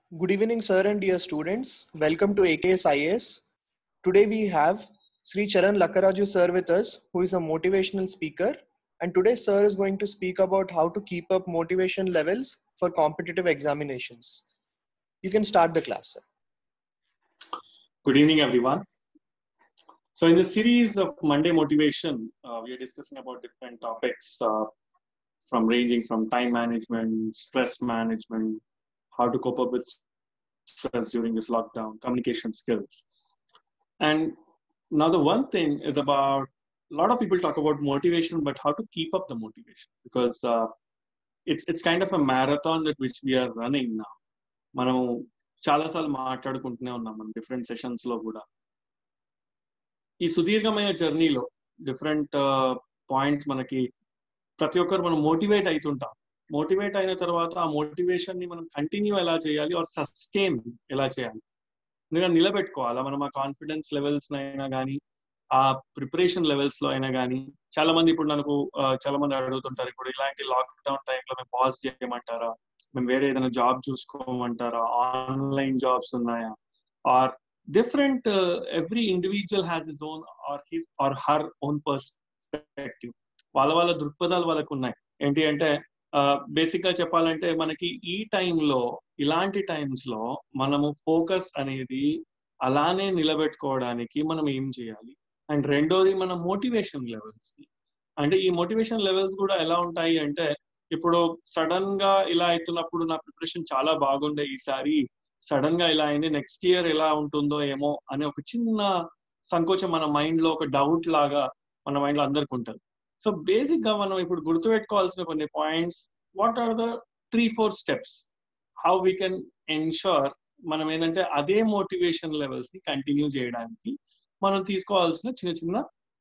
Good evening, sir and dear students. Welcome to AKS IAS. Today we have Sri Charan Lakaraju sir with us, who is a motivational speaker. And today sir is going to speak about how to keep up motivation levels for competitive examinations. You can start the class, sir. Good evening, everyone. So, in the series of Monday Motivation, uh, we are discussing about different topics uh, from ranging from time management, stress management, how to cope up with stress during this lockdown, communication skills. And now, the one thing is about a lot of people talk about motivation, but how to keep up the motivation because uh, it's it's kind of a marathon that which we are running now. మనం చాలాసార్లు మాట్లాడుకుంటూనే ఉన్నాం మనం different sessions లో కూడా ఈ సుదీర్ఘమైన జర్నీలో different points మనకి ప్రతి ఒక్కరు మనం మోటివేట్ అవుతుంటాం మోటివేట్ అయిన తర్వాత ఆ మోటివేషన్ ని మనం కంటిన్యూ ఎలా చేయాలి ఆర్ సస్టైన్ ఎలా చేయాలి ఎందుకంటే నిలబెట్టుకోవాలా మనం ఆ కాన్ఫిడెన్స్ లెవెల్స్ అయినా కానీ ఆ ప్రిపరేషన్ లెవెల్స్ లో అయినా కానీ చాలా మంది ఇప్పుడు నాకు చాలా మంది అడుగుతుంటారు ఇప్పుడు ఇలాంటి లాక్డౌన్ టైంలో మేము పాజ్ చేయమంటారా మేము వేరే ఏదైనా జాబ్ చూసుకోమంటారా ఆన్లైన్ జాబ్స్ ఉన్నాయా or different every individual has is own or his or her own perspective వాళ్ళ వాళ్ళ దృక్పథాలు వాళ్ళకు ఉన్నాయి ఏంటి అంటే బేసిక్ గా చెప్పాలంటే మనకి ఈ టైంలో ఇలాంటి టైమ్స్ లో మనము ఫోకస్ అనేది అలానే నిలబెట్టుకోవడానికి మనం ఏం చేయాలి అండ్ రెండోది మన మోటివేషన్ లెవెల్స్ అంటే ఈ మోటివేషన్ లెవెల్స్ కూడా ఎలా ఉంటాయి అంటే ఇప్పుడు సడన్ గా ఇలా అవుతున్నప్పుడు నా ప్రిపరేషన్ చాలా బాగుండే ఈసారి సడన్ గా ఇలా అయింది నెక్స్ట్ ఇయర్ ఎలా ఉంటుందో ఏమో అనే ఒక చిన్న సంకోచం మన మైండ్ లో ఒక డౌట్ లాగా మన మైండ్ లో అందరికి ఉంటుంది సో బేసిక్ గా మనం ఇప్పుడు గుర్తుపెట్టుకోవాల్సిన కొన్ని points what are the three four steps how we can ensure మనం ఏంటంటే అదే మోటివేషన్ లెవెల్స్ ని కంటిన్యూ చేయడానికి మనం తీసుకోవాల్సిన చిన్న చిన్న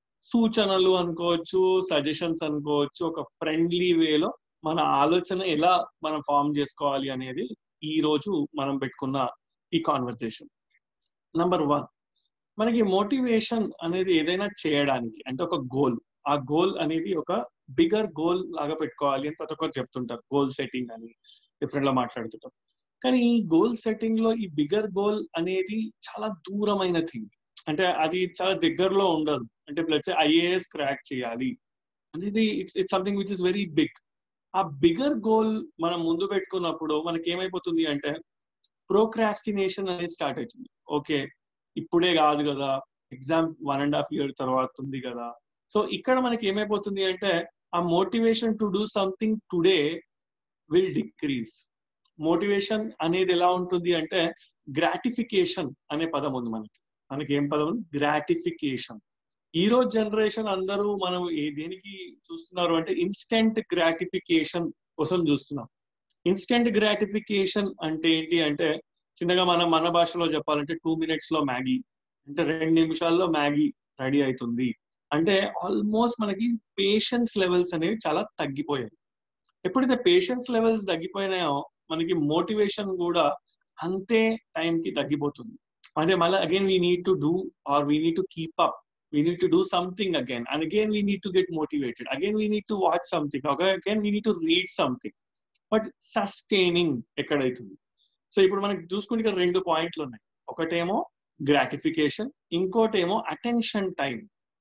సూచనలు అనుకోవచ్చు సజెషన్స్ అనుకోవచ్చు ఒక ఫ్రెండ్లీ వేలో మన ఆలోచన ఎలా మనం ఫామ్ చేసుకోవాలి అనేది ఈ రోజు మనం పెట్టుకున్న ఈ కాన్వర్జేషన్ నంబర్ వన్ మనకి మోటివేషన్ అనేది ఏదైనా చేయడానికి అంటే ఒక గోల్ ఆ గోల్ అనేది ఒక బిగర్ గోల్ లాగా పెట్టుకోవాలి అని ప్రతి ఒక్కరు చెప్తుంటారు గోల్ సెట్టింగ్ అని డిఫరెంట్ గా మాట్లాడుతుంటారు కానీ ఈ గోల్ సెట్టింగ్ లో ఈ బిగర్ గోల్ అనేది చాలా దూరమైన థింగ్ అంటే అది చాలా దగ్గరలో ఉండదు అంటే ప్లస్ ఐఏఎస్ క్రాక్ చేయాలి అనేది it's it's something which is very big uh bigger goal మనం ముందు పెట్టుకున్నప్పుడు మనకి ఏమైపోతుంది అంటే ప్రోక్రాస్టినేషన్ అనేది స్టార్ట్ అవుతుంది ఓకే ఇప్పుడే కాదు కదా exam one and half year తర్వాత ఉంది కదా సో ఇక్కడ మనకి ఏమైపోతుంది అంటే ఆ motivation to do something today will decrease motivation అనేది ఎలా ఉంటుంది అంటే గ్రాటిఫికేషన్ అనే పదం ఉంది మనకి మనకి ఏం పదం ఉంది గ్రాటిఫికేషన్ ఈ రోజు జనరేషన్ అందరూ మనం దేనికి చూస్తున్నారు అంటే ఇన్స్టెంట్ గ్రాటిఫికేషన్ కోసం చూస్తున్నాం ఇన్స్టెంట్ గ్రాటిఫికేషన్ అంటే ఏంటి అంటే చిన్నగా మనం మన భాషలో చెప్పాలంటే టూ మినిట్స్ లో మ్యాగీ అంటే రెండు నిమిషాల్లో మ్యాగీ రెడీ అవుతుంది అంటే ఆల్మోస్ట్ మనకి పేషెన్స్ లెవెల్స్ అనేవి చాలా తగ్గిపోయాయి ఎప్పుడైతే పేషెన్స్ లెవెల్స్ తగ్గిపోయినాయో మనకి మోటివేషన్ కూడా అంతే టైంకి తగ్గిపోతుంది అంటే మళ్ళీ again we need to do or we need to keep up we need to do something again and again we need to get motivated again we need to watch something again we need to read something but sustaining ఎక్కడైతుంది so ఇప్పుడు మనకి చూసుకుంటే ఇక్కడ రెండు పాయింట్లు ఉన్నాయి ఒకటేమో gratification ఇంకోటేమో అటెన్షన్ టైం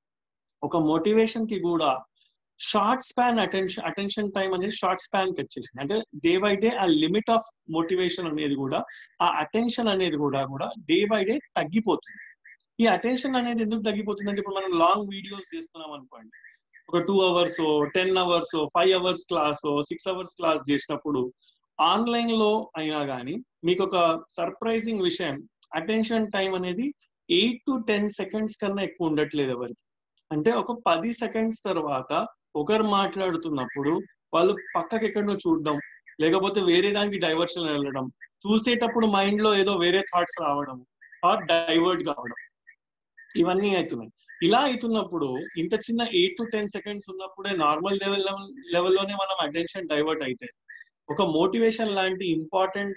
ఒక మోటివేషన్ కి కూడా short span attention attention time అనేది షార్ట్ స్పాన్ కి వచ్చేసింది అంటే డే బై డే ఆ లిమిట్ ఆఫ్ మోటివేషన్ అనేది కూడా ఆ అటెన్షన్ అనేది కూడా కూడా డే బై డే తగ్గిపోతుంది ఈ అటెన్షన్ అనేది ఎందుకు తగ్గిపోతుంది అంటే ఇప్పుడు మనం లాంగ్ వీడియోస్ చేస్తున్నాం అనుకోండి ఒక two hours ten hours five hours class six hours class చేసినప్పుడు ఆన్లైన్ లో అయినా కానీ మీకు ఒక సర్ప్రైజింగ్ విషయం అటెన్షన్ టైం అనేది ఎయిట్ టు టెన్ సెకండ్స్ కన్నా ఎక్కువ ఉండట్లేదు ఎవరికి అంటే ఒక పది సెకండ్స్ తర్వాత ఒకరు మాట్లాడుతున్నప్పుడు వాళ్ళు పక్కకి ఎక్కడో చూడడం లేకపోతే వేరే దానికి డైవర్షన్ వెళ్ళడం చూసేటప్పుడు మైండ్ లో ఏదో వేరే థాట్స్ రావడం ఆర్ డైవర్ట్ కావడం ఇవన్నీ అవుతున్నాయి ఇలా అవుతున్నప్పుడు ఇంత చిన్న ఎయిట్ టు టెన్ సెకండ్స్ ఉన్నప్పుడే నార్మల్ లెవెల్ లెవెల్లోనే మనం అటెన్షన్ డైవర్ట్ అయితే ఒక మోటివేషన్ లాంటి important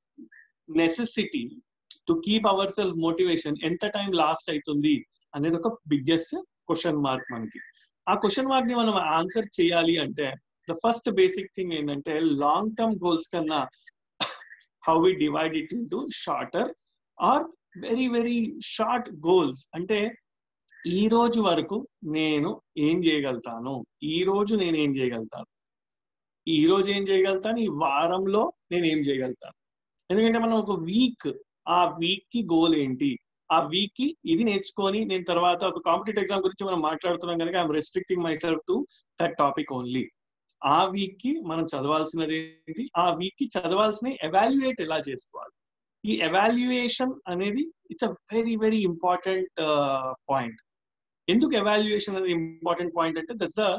necessity to keep our self motivation ఎంత టైం లాస్ట్ అవుతుంది అనేది ఒక బిగ్గెస్ట్ క్వశ్చన్ మార్క్ మనకి ఆ క్వశ్చన్ మార్క్ ని మనం ఆన్సర్ చేయాలి అంటే ద ఫస్ట్ బేసిక్ థింగ్ ఏంటంటే లాంగ్ టర్మ్ గోల్స్ కన్నా how we divide it into shorter or very very short goals అంటే ఈ రోజు వరకు నేను ఏం చేయగలుగుతాను ఈ రోజు నేను ఏం చేయగలుగుతాను ఈ రోజు ఏం చేయగలుగుతాను ఈ వారంలో నేను ఏం చేయగలుగుతాను ఎందుకంటే మనం ఒక వీక్ ఆ వీక్ కి గోల్ ఏంటి ఆ వీక్ కి ఇది నేర్చుకొని నేను తర్వాత ఒక కాంపిటేటివ్ ఎగ్జామ్ గురించి మనం మాట్లాడుతున్నాం కనుక I'm restricting myself to that topic only ఆ వీక్ కి మనం చదవాల్సినది ఏంటి ఆ వీక్ కి చదవాల్సిన ఎవాల్యుయేట్ ఎలా చేసుకోవాలి ఈ ఎవాల్యుయేషన్ అనేది it's a very very important point ఎందుకు ఎవాల్యుయేషన్ అనేది ఇంపార్టెంట్ పాయింట్ అంటే that's the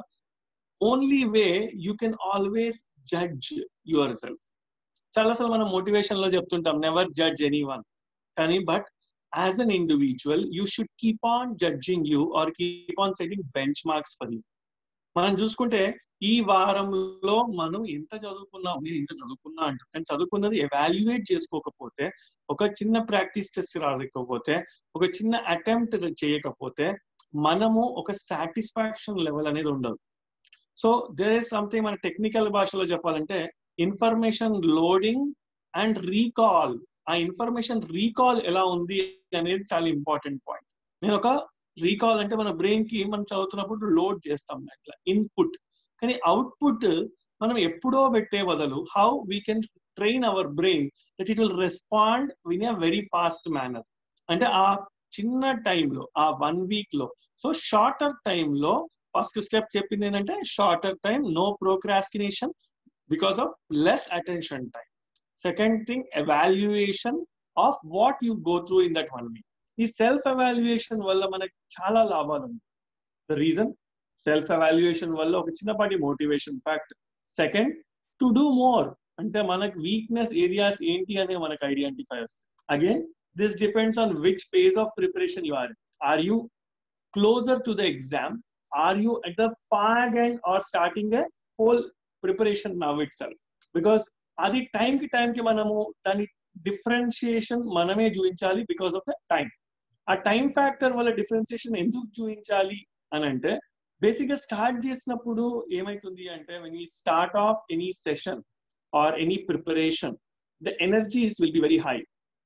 only way you can always judge yourself చాలాసార్లు మనం మోటివేషన్ లో చెప్తుంటాం నెవర్ జడ్జ్ ఎనీ వన్ కానీ but as an individual you should keep on judging you or keep on setting benchmarks for you మనం చూసుకుంటే ఈ వారంలో మనం ఎంత చదువుకున్నాం నేను ఇంత చదువుకున్నా అంటారు కానీ చదువుకున్నది ఎవాల్యుయేట్ చేసుకోకపోతే ఒక చిన్న ప్రాక్టీస్ టెస్ట్ రాకపోతే ఒక చిన్న అటెంప్ట్ చేయకపోతే మనము ఒక సాటిస్ఫాక్షన్ లెవెల్ అనేది ఉండదు సో దేర్ ఇస్ సంథింగ్ మన టెక్నికల్ భాషలో చెప్పాలంటే ఇన్ఫర్మేషన్ లోడింగ్ అండ్ రీకాల్ ఆ ఇన్ఫర్మేషన్ రీకాల్ ఎలా ఉంది అనేది చాలా ఇంపార్టెంట్ పాయింట్ నేను ఒక రీకాల్ అంటే మన బ్రెయిన్ కి మనం చదువుతున్నప్పుడు లోడ్ చేస్తాం అట్లా ఇన్పుట్ కానీ అవుట్పుట్ మనం ఎప్పుడో పెట్టే బదులు how we can train our brain that it will respond in a very fast manner అంటే ఆ చిన్న టైంలో ఆ వన్ వీక్ లో సో షార్టర్ టైంలో ఫస్ట్ స్టెప్ చెప్పింది ఏంటంటే shorter time no procrastination because of less attention time second thing evaluation of what you go through in that one week ఈ సెల్ఫ్ ఎవాల్యుయేషన్ వల్ల మనకి చాలా లాభాలు ఉన్నాయి ద రీజన్ సెల్ఫ్ ఎవాల్యుయేషన్ వల్ల ఒక చిన్నపాటి motivation fact second to do more అంటే మనకి వీక్నెస్ ఏరియాస్ ఏంటి అనే మనకు ఐడెంటిఫై వస్తుంది again this depends on which phase of preparation you are are you closer to the exam are you at the fag end or starting a whole preparation now itself because అది time కి time కి మనము దాని differentiation మనమే చూపించాలి because of the time ఆ time factor వల్ల differentiation ఎందుకు చూపించాలి అని అంటే బేసిక్ గా స్టార్ట్ చేసినప్పుడు ఏమైతుంది అంటే when you start off any session or any preparation the energies will be very high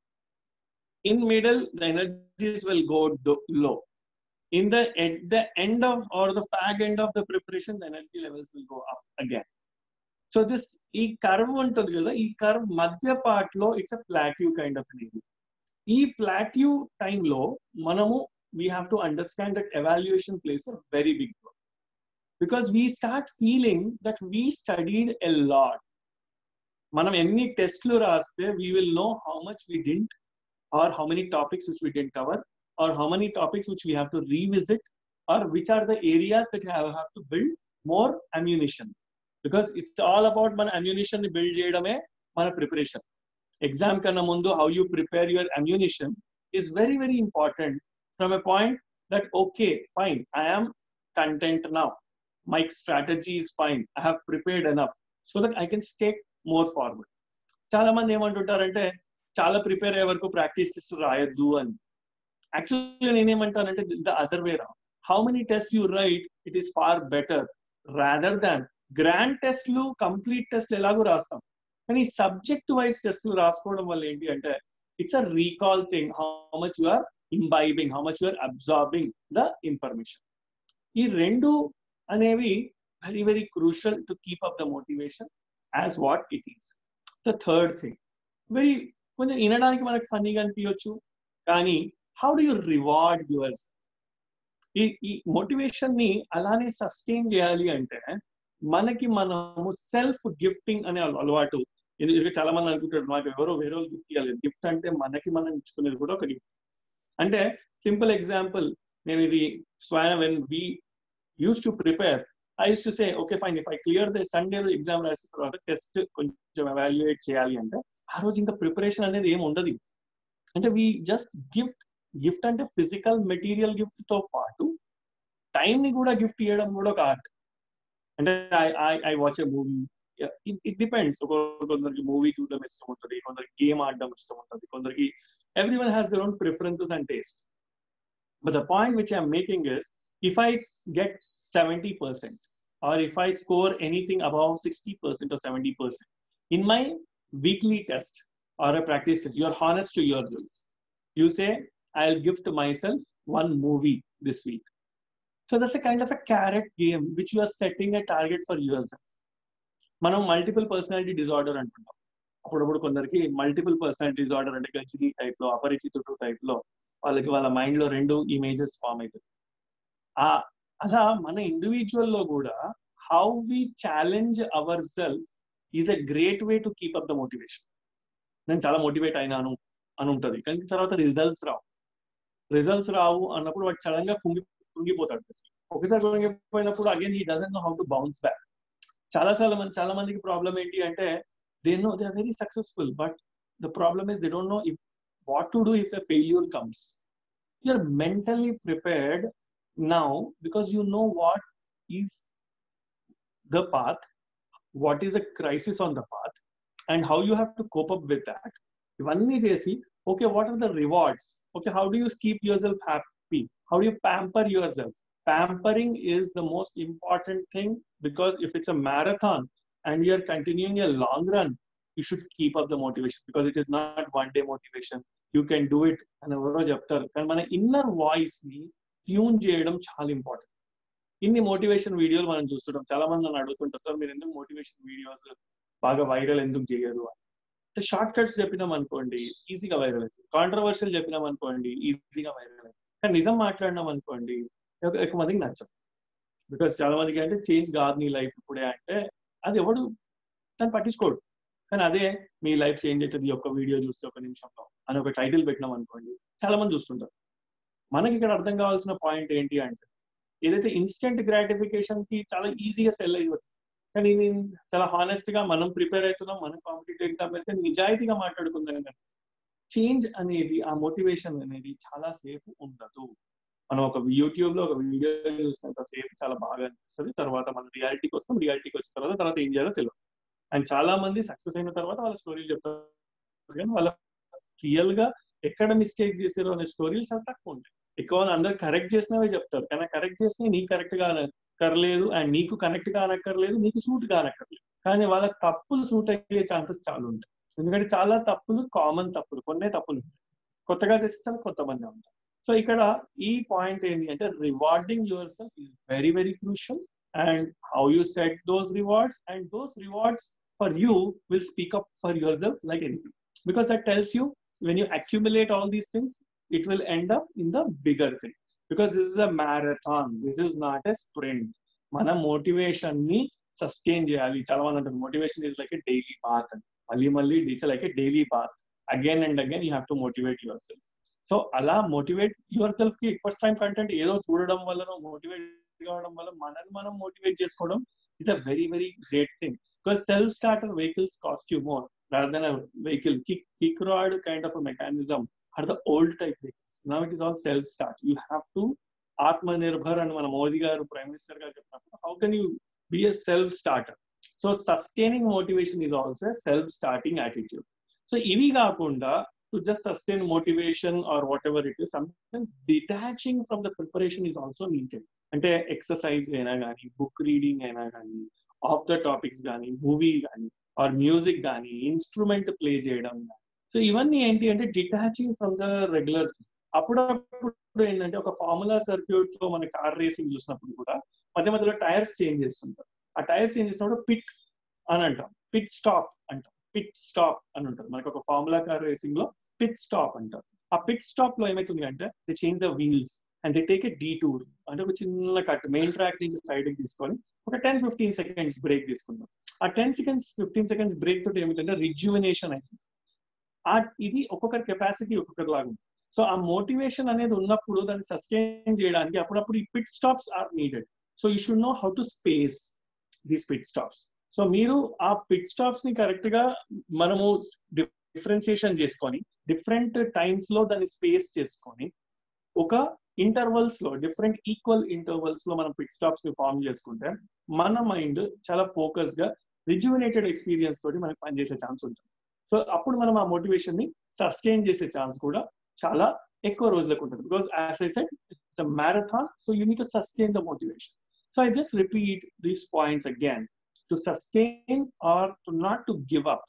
in middle the energies will go low in the at the end of or the fag end of the preparation the energy levels will go up again so this ఈ curve ఉంటుంది కదా ఈ curve మధ్య part లో it's a plateau kind of అనేది ఈ plateau టైంలో మనము we have to understand that evaluation plays a very big role because we start feeling that we studied a lot మనం ఎన్ని టెస్ట్లు రాస్తే we will know how much we didn't or how many topics which we didn't cover or how many topics which we have to revisit or which are the areas that have, have to build more ammunition because it's all about మన ammunition ని build చేయడమే మన preparation exam కన్నా ముందు how you prepare your ammunition is very very important from a point that okay fine I am content now my strategy is fine I have prepared enough so that I can stake more forward చాలా మంది ఏమంటుంటారంటే చాలా prepare అయ్యే వరకు practice test రాయొద్దు అని actually నేనేమంటానంటే the other way రా how many test you write it is far better rather than grand టెస్ట్లు complete test ఎలాగో రాస్తాం కానీ సబ్జెక్ట్ వైజ్ టెస్ట్లు రాసుకోవడం వల్ల ఏంటి అంటే it's a recall thing how much you are imbibing how much you are absorbing the information ఈ రెండు అనేవి very very crucial to keep up the motivation as what it is the third thing very కొంచెం వినడానికి మనకు ఫన్నీగా అనిపించవచ్చు కానీ how do you reward yours ఈ ఈ మోటివేషన్ ని అలానే సస్టైన్ చేయాలి అంటే మనకి మనము సెల్ఫ్ గిఫ్టింగ్ అనే అలవాటు ఎందుకంటే చాలా మంది అనుకుంటారు నాకు ఎవరో వేరే వాళ్ళు గిఫ్ట్ ఇవ్వాలి గిఫ్ట్ అంటే మనకి మనం ఇచ్చుకునేది కూడా ఒక గిఫ్ట్ అంటే సింపుల్ ఎగ్జాంపుల్ నేను ఇది స్వయం when we use to prepare I use to say okay fine if I clear the Sunday exam రాసిన తర్వాత టెస్ట్ కొంచెం ఎవాల్యుయేట్ చేయాలి అంటే ఆ రోజు ఇంకా ప్రిపరేషన్ అనేది ఏమి ఉండదు అంటే వి జస్ట్ గిఫ్ట్ గిఫ్ట్ అంటే ఫిజికల్ మెటీరియల్ గిఫ్ట్ తో పాటు టైం ని కూడా గిఫ్ట్ ఇవ్వడం కూడా ఒక ఆర్ట్ అంటే I watch a movie it depends కొందరికి మూవీ చూడడం ఇష్టం ఉంటుంది కొందరికి గేమ్ ఆడడం ఇష్టం ఉంటుంది కొందరికి everyone has their own preferences and taste but the point which I'm making is if I get seventy percent or if I score anything above sixty percent or seventy percent in my weekly test or a practice test you're honest to yourself you say i'll gift myself one movie this week so that's a kind of a carrot game which you are setting a target for yourself మనం multiple personality disorder అంటున్నాం అప్పుడప్పుడు కొందరికి multiple personality disorder అంటే Ghajini type లో అపరిచితుడు type లో వాళ్ళకి వాళ్ళ mind లో రెండు ఇమేజెస్ ఫామ్ అవుతుంది ఆ అలా మన ఇండివిజువల్ లో కూడా how we challenge our self is a great way to keep up the motivation నేను చాలా మోటివేట్ అయినాను అని ఉంటుంది కానీ తర్వాత రిజల్ట్స్ రావు రిజల్ట్స్ రావు అన్నప్పుడు వాడు సడన్ గా కుంగి కుంగిపోతాడు ఒకసారి కుంగిపోయినప్పుడు again he doesn't know how to bounce back చాలా చాలా మంది చాలా మందికి ప్రాబ్లం ఏంటి అంటే they know they are very successful but the problem is they don't know if what to do if a failure comes you are mentally prepared now because you know what is the path what is a crisis on the path and how you have to cope up with that ఇవన్నీ చేసి okay what are the rewards okay how do you keep yourself happy how do you pamper yourself pampering is the most important thing because if it's a marathon and you are continuing a long run you should keep up the motivation because it is not one day motivation you can do it అని ఎవరో చెప్తారు కానీ మన inner voice ని tune చేయడం చాలా important ఇన్ని motivation వీడియోలు మనం చూస్తుంటాం చాలా మంది నన్ను అడుగుతుంటారు సార్ మీరు ఎందుకు మోటివేషన్ వీడియోస్ బాగా వైరల్ ఎందుకు చేయరు షార్ట్ కట్స్ చెప్పినాం అనుకోండి ఈజీగా వైరల్ అవుతుంది కాంట్రవర్షియల్ చెప్పినాం అనుకోండి ఈజీగా వైరల్ అవుతుంది కానీ నిజం మాట్లాడినాం అనుకోండి ఎక్కువ మందికి నచ్చం బికాస్ చాలా మందికి అంటే చేంజ్ కాదు నీ లైఫ్ ఇప్పుడే అంటే అది ఎవడు దాన్ని పట్టించుకోడు కానీ అదే మీ లైఫ్ చేంజ్ అవుతుంది ఒక్క వీడియో చూస్తే ఒక నిమిషంలో అని ఒక టైటిల్ పెట్టినాం అనుకోండి చాలా మంది చూస్తుంటారు మనకి ఇక్కడ అర్థం కావాల్సిన పాయింట్ ఏంటి అంటే ఏదైతే ఇన్స్టెంట్ గ్రాటిఫికేషన్ కి చాలా ఈజీగా సెల్ అయిపోతుంది కానీ నేను చాలా హానెస్ట్ గా మనం ప్రిపేర్ అవుతున్నాం మనం కాంపిటేటివ్ ఎగ్జామ్ అయితే నిజాయితీగా మాట్లాడుకుందాం కానీ చేంజ్ అనేది ఆ మోటివేషన్ అనేది చాలా సేపు ఉండదు మనం ఒక యూట్యూబ్ లో ఒక వీడియో చూసినంత సేపు చాలా బాగా అనిపిస్తుంది తర్వాత మనం రియాలిటీకి వస్తాం రియాలిటీకి వచ్చిన తర్వాత తర్వాత ఏం చేయాలో తెలియదు అండ్ చాలా మంది సక్సెస్ అయిన తర్వాత వాళ్ళ స్టోరీలు చెప్తారు కానీ వాళ్ళ రియల్ గా ఎక్కడ మిస్టేక్ చేసారో అనే స్టోరీలు చాలా తక్కువ ఉంటాయి ఎక్కువ అందరు కరెక్ట్ చేసినవే చెప్తారు కానీ కరెక్ట్ చేసినవి నీకు కరెక్ట్ గా కర్లేదు అండ్ నీకు కనెక్ట్ కానక్కర్లేదు నీకు సూట్ కానక్కర్లేదు కానీ వాళ్ళ తప్పులు సూట్ అయ్యే ఛాన్సెస్ చాలా ఉంటాయి ఎందుకంటే చాలా తప్పులు కామన్ తప్పులు కొన్నే తప్పులు ఉంటాయి కొత్తగా చేస్తే చాలా కొత్త మంది ఉంటారు సో ఇక్కడ ఈ పాయింట్ ఏంటి అంటే rewarding yourself is very very crucial and how you set those rewards and those rewards for you will speak up for yourself like anything because that tells you when you accumulate all these things it will end up in the bigger thing because this is a marathon this is not a sprint మన motivation ని sustain చేయాలి చాలా మంది అంటారు motivation is like a daily path అని మళ్ళీ మళ్ళీ it's like a daily path again and again you have to motivate yourself so అలా మోటివేట్ యువర్ సెల్ఫ్ కి ఫస్ట్ టైం కంటెంట్ ఏదో చూడడం వల్ల మోటివేట్ కావడం వల్ల మనల్ని మనం మోటివేట్ చేసుకోవడం is a very very great thing because self starter vehicles cost you more rather than vehicle kick kick rod kind of mechanism are the old type vehicles now it is all self start you have to Atmanirbhar అని మన మోదీ గారు prime minister గారు చెప్పినప్పుడు how can you be a self starter so sustaining motivation is also self starting attitude so ఇవి కాకుండా to just sustain motivation or whatever it is sometimes detaching from the preparation is also needed అంటే exercise అయినా కానీ book reading అయినా కానీ off the topics కానీ movie కానీ or music కానీ ఇన్స్ట్రుమెంట్ ప్లే చేయడం కానీ సో ఇవన్నీ ఏంటి అంటే డిటాచింగ్ ఫ్రమ్ ద రెగ్యులర్ అప్పుడప్పుడు ఏంటంటే ఒక ఫార్ములా సర్క్యూట్ లో మన కార్ రేసింగ్ చూసినప్పుడు కూడా మధ్య మధ్యలో టైర్స్ చేంజ్ చేస్తుంటారు ఆ టైర్స్ చేంజ్ చేసినప్పుడు పిట్ అని అంటాం పిట్ స్టాప్ అంటాం పిట్ స్టాప్ అని ఉంటారు మనకి ఒక ఫార్ములా కార్ రేసింగ్ లో పిట్ స్టాప్ అంటారు ఆ పిట్ స్టాప్ లో ఏమైతుంది అంటే they change the wheels and they take a detour అంటే ఒక చిన్న కట్ మెయిన్ ట్రాక్ నుంచి సైడ్ తీసుకొని ఒక టెన్ ఫిఫ్టీన్ సెకండ్స్ బ్రేక్ తీసుకుంటాం ఆ ten seconds fifteen seconds break తోటి ఏమిటంటే రిజ్యువనేషన్ అవుతుంది ఆ ఇది ఒక్కొక్కరి కెపాసిటీ ఒక్కొక్కరి లాగా ఉంది సో ఆ మోటివేషన్ అనేది ఉన్నప్పుడు దాన్ని సస్టైన్ చేయడానికి అప్పుడప్పుడు ఈ pit stops are needed so you should know how to space these pit stops so మీరు ఆ పిట్ స్టాప్స్ ని కరెక్ట్ గా మనము డిఫరెన్సియేషన్ చేసుకొని డిఫరెంట్ టైమ్స్ లో దాన్ని స్పేస్ చేసుకొని ఒక ఇంటర్వల్స్ లో డిఫరెంట్ ఈక్వల్ ఇంటర్వల్స్ లో మనం పిట్ స్టాప్స్ ని ఫామ్ చేసుకుంటే మన మైండ్ చాలా ఫోకస్ గా రిజ్యువనేటెడ్ ఎక్స్పీరియన్స్ తోటి మనకి పనిచేసే ఛాన్స్ ఉంటుంది సో అప్పుడు మనం ఆ మోటివేషన్ ని సస్టైన్ చేసే ఛాన్స్ కూడా చాలా ఎక్కువ రోజులకు ఉంటుంది because as I said it's a marathon so you need to sustain the motivation so I just repeat these points again to sustain or to not to give up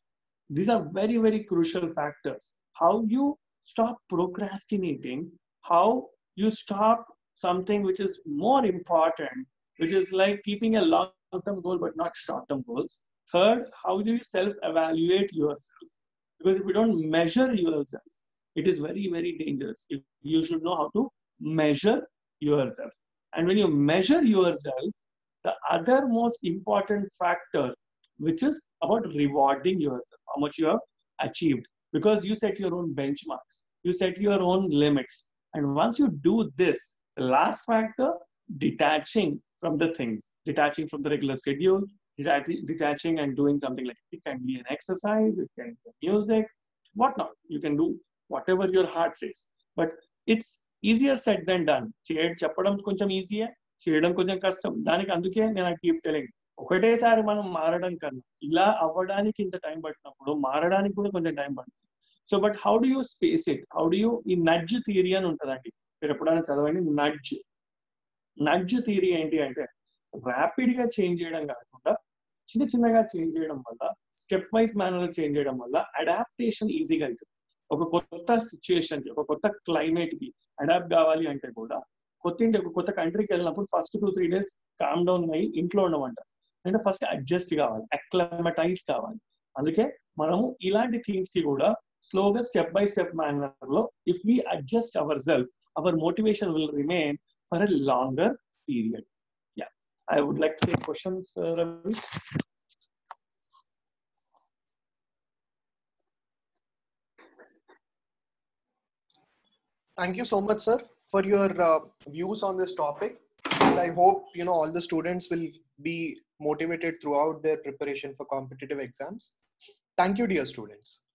these are very very crucial factors how you stop procrastinating how you stop something which is more important which is like keeping a long term goal but not short term goals third how do you self evaluate yourself because if you don't measure yourself it is very very dangerous if you should know how to measure yourself and when you measure yourself the other most important factor which is about rewarding yourself, how much you have achieved. Because you set your own benchmarks, you set your own limits. And once you do this, the last factor, detaching from the things, detaching from the regular schedule, detaching and doing something like it can be an exercise, it can be music, whatnot. You can do whatever your heart says. But it's easier said than done. చెప్పడం కొంచెం ఈజీయే చేయడం కొంచెం కష్టం దానికి అందుకే నేను keep telling ఒకటేసారి మనం మారడం కన్నా ఇలా అవ్వడానికి ఇంత టైం పట్టినప్పుడు మారడానికి కూడా కొంచెం టైం పడుతుంది so but how do you space it how do you ఈ నడ్జ్ థియరీ అని ఉంటుందండి మీరు ఎప్పుడైనా చదవండి నడ్జ్ నడ్జ్ థియరీ ఏంటి అంటే ర్యాపిడ్ గా చేంజ్ చేయడం కాకుండా చిన్న చిన్నగా చేంజ్ చేయడం వల్ల స్టెప్ వైజ్ మేనర్ చేంజ్ చేయడం వల్ల అడాప్టేషన్ ఈజీగా అవుతుంది ఒక కొత్త సిచ్యుయేషన్ కి ఒక కొత్త క్లైమేట్ కి అడాప్ట్ కావాలి అంటే కూడా కొత్త ఇంటి ఒక కొత్త కంట్రీకి వెళ్ళినప్పుడు first two three days calm down అయ్యి ఇంట్లో ఉండమంటారు అంటే ఫస్ట్ అడ్జస్ట్ కావాలి అక్లమటైజ్ కావాలి అందుకే మనము ఇలాంటి థింగ్స్ కి కూడా స్లోగా స్టెప్ బై స్టెప్ మేనర్ లో if we adjust our self our motivation will remain for a longer period ya I would like to take questions Ravi Thank you so much, sir, for your uh, views on this topic. And I hope you know all the students will be motivated throughout their preparation for competitive exams. Thank you, dear students.